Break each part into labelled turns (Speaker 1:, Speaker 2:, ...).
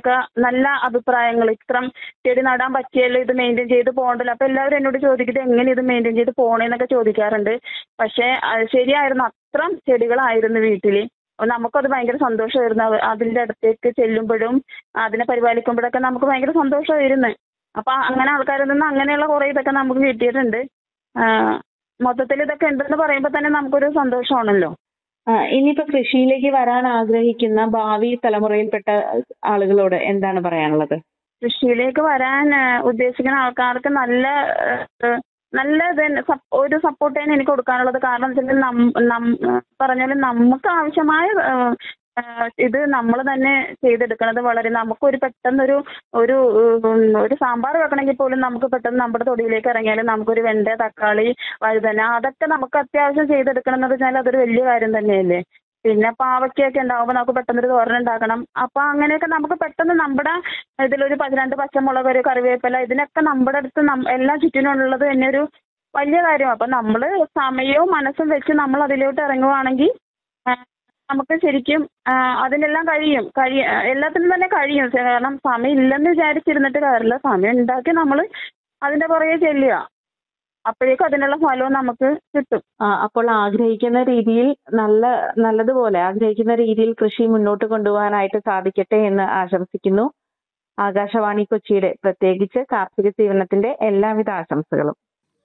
Speaker 1: ഒക്കെ നല്ല അഭിപ്രായങ്ങൾ ഇത്രം ചെടി നടാൻ പറ്റിയല്ലോ ഇത് മെയിൻറ്റെയിൻ ചെയ്ത് പോകണ്ടല്ലോ അപ്പൊ എല്ലാവരും എന്നോട് ചോദിക്കുന്നത് എങ്ങനെ ഇത് മെയിൻറ്റെയിൻ ചെയ്ത് പോണേന്നൊക്കെ ചോദിക്കാറുണ്ട് പക്ഷേ അത് ശരിയായിരുന്നു അത്രം ചെടികളായിരുന്നു വീട്ടിൽ നമുക്കത് ഭയങ്കര സന്തോഷമായിരുന്നു അത് അതിന്റെ അടുത്തേക്ക് ചെല്ലുമ്പോഴും അതിനെ പരിപാലിക്കുമ്പോഴൊക്കെ നമുക്ക് ഭയങ്കര സന്തോഷമായിരുന്നു അപ്പൊ അങ്ങനെ ആൾക്കാരിൽ നിന്ന് അങ്ങനെയുള്ള കുറെ ഇതൊക്കെ നമുക്ക് കിട്ടിയിട്ടുണ്ട് മൊത്തത്തിൽ ഇതൊക്കെ ഉണ്ടെന്ന് പറയുമ്പോൾ തന്നെ നമുക്കൊരു സന്തോഷമാണല്ലോ
Speaker 2: ആ, ഇനിയിപ്പോ കൃഷിയിലേക്ക് വരാൻ ആഗ്രഹിക്കുന്ന ഭാവി തലമുറയിൽപ്പെട്ട ആളുകളോട് എന്താണ് പറയാനുള്ളത്
Speaker 1: കൃഷിയിലേക്ക് വരാൻ ആ, ഉദ്ദേശിക്കുന്ന ആൾക്കാർക്ക് നല്ല ആ, നല്ല ഇത് സപ്- ഒരു സപ്പോർട്ട് തന്നെ എനിക്ക് കൊടുക്കാനുള്ളത് കാരണം വെച്ചാൽ പറഞ്ഞാൽ നമുക്ക് ആവശ്യമായ ആ, ആ, ഇത് നമ്മൾ തന്നെ ചെയ്തെടുക്കുന്നത് വളരെ നമുക്കൊരു പെട്ടെന്നൊരു ഒരു ഉം, ഒരു സാമ്പാർ വെക്കണമെങ്കിൽ പോലും നമുക്ക് പെട്ടെന്ന് നമ്മുടെ തൊടിയിലേക്ക് ഇറങ്ങിയാൽ നമുക്കൊരു വെണ്ട തക്കാളി വഴുതന അതൊക്കെ നമുക്ക് അത്യാവശ്യം ചെയ്തെടുക്കണം എന്ന് വെച്ചാൽ അതൊരു വലിയ കാര്യം തന്നെയല്ലേ പിന്നെ പാവയ്ക്കൊക്കെ ഉണ്ടാവുമ്പോൾ നമുക്ക് പെട്ടെന്നൊരു തോരൻ ഉണ്ടാക്കണം അപ്പൊ അങ്ങനെയൊക്കെ നമുക്ക് പെട്ടെന്ന് നമ്മുടെ ഇതിലൊരു പ- രണ്ട് പച്ചമുളക് ഒരു കറിവേപ്പില ഇതിനൊക്കെ നമ്മുടെ അടുത്ത് നം- എല്ലാം ചുറ്റിനുള്ളത് തന്നെ ഒരു വലിയ കാര്യമാണ് അപ്പൊ നമ്മൾ സമയവും മനസ്സും വെച്ച് നമ്മൾ അതിലോട്ട് ഇറങ്ങുവാണെങ്കിൽ ആ, നമുക്ക് ശരിക്കും ആ, അതിനെല്ലാം കഴിയും കഴിയ എല്ലാത്തിനും തന്നെ കഴിയും കാരണം സമയം ഇല്ലെന്ന് വിചാരിച്ചിരുന്നിട്ട് കാര്യമില്ല സമയം ഉണ്ടാക്കി നമ്മൾ അതിന്റെ പുറകെ ചെല്ലുക അപ്പോഴേക്കും അതിനുള്ള ഫലവും നമുക്ക് കിട്ടും
Speaker 2: ആ, അപ്പോൾ ആഗ്രഹിക്കുന്ന രീതിയിൽ നല്ല നല്ലതുപോലെ ആഗ്രഹിക്കുന്ന രീതിയിൽ കൃഷി മുന്നോട്ട് കൊണ്ടുപോകാനായിട്ട് സാധിക്കട്ടെ എന്ന് ആശംസിക്കുന്നു ആകാശവാണി കൊച്ചിയുടെ പ്രത്യേകിച്ച് കാർഷിക സേവനത്തിന്റെ എല്ലാവിധ ആശംസകളും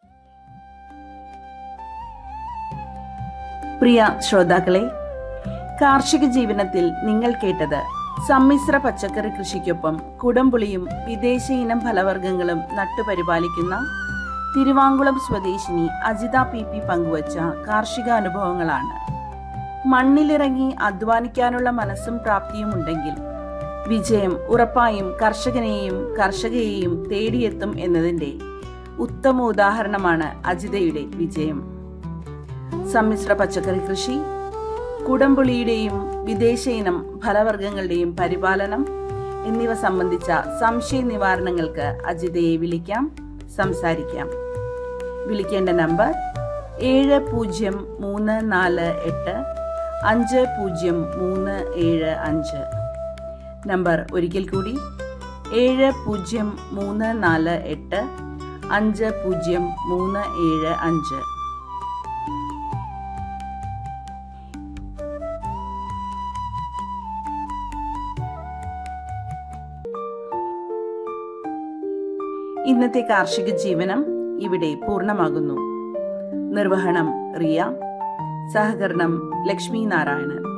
Speaker 3: പ്രിയ ശ്രോതാക്കളെ കാർഷിക ജീവനത്തിൽ നിങ്ങൾ കേട്ടത് സമ്മിശ്ര പച്ചക്കറി കൃഷിക്കൊപ്പം കുടംപുളിയും വിദേശ ഇനം ഫലവർഗ്ഗങ്ങളും നട്ടുപരിപാലിക്കുന്ന തിരുവാങ്കുളം സ്വദേശിനി അജിത പി പി പങ്കുവച്ച കാർഷിക അനുഭവങ്ങളാണ് മണ്ണിലിറങ്ങി അധ്വാനിക്കാനുള്ള മനസ്സും പ്രാപ്തിയും ഉണ്ടെങ്കിൽ വിജയം ഉറപ്പായും കർഷകനെയും കർഷകയെയും തേടിയെത്തും എന്നതിന്റെ ഉത്തമ ഉദാഹരണമാണ് അജിതയുടെ വിജയം സമ്മിശ്ര പച്ചക്കറി കൃഷി കുടംപുളിയുടെയും വിദേശ ഇനം ഫലവർഗ്ഗങ്ങളുടെയും പരിപാലനം എന്നിവ സംബന്ധിച്ച സംശയ നിവാരണങ്ങൾക്ക് അജിതയെ വിളിക്കാം സംസാരിക്കാം വിളിക്കേണ്ട നമ്പർ ഏഴ് പൂജ്യം മൂന്ന് നാല് എട്ട് അഞ്ച് പൂജ്യം മൂന്ന് ഏഴ് അഞ്ച് നമ്പർ ഒരിക്കൽ കൂടി ഏഴ് പൂജ്യം മൂന്ന് നാല് എട്ട് അഞ്ച് പൂജ്യം മൂന്ന് ഏഴ് അഞ്ച് ഇന്നത്തെ കാർഷിക ജീവനം ഇവിടെ പൂർണ്ണമാകുന്നു നിർവഹണം റിയ സഹകരണം ലക്ഷ്മി നാരായണൻ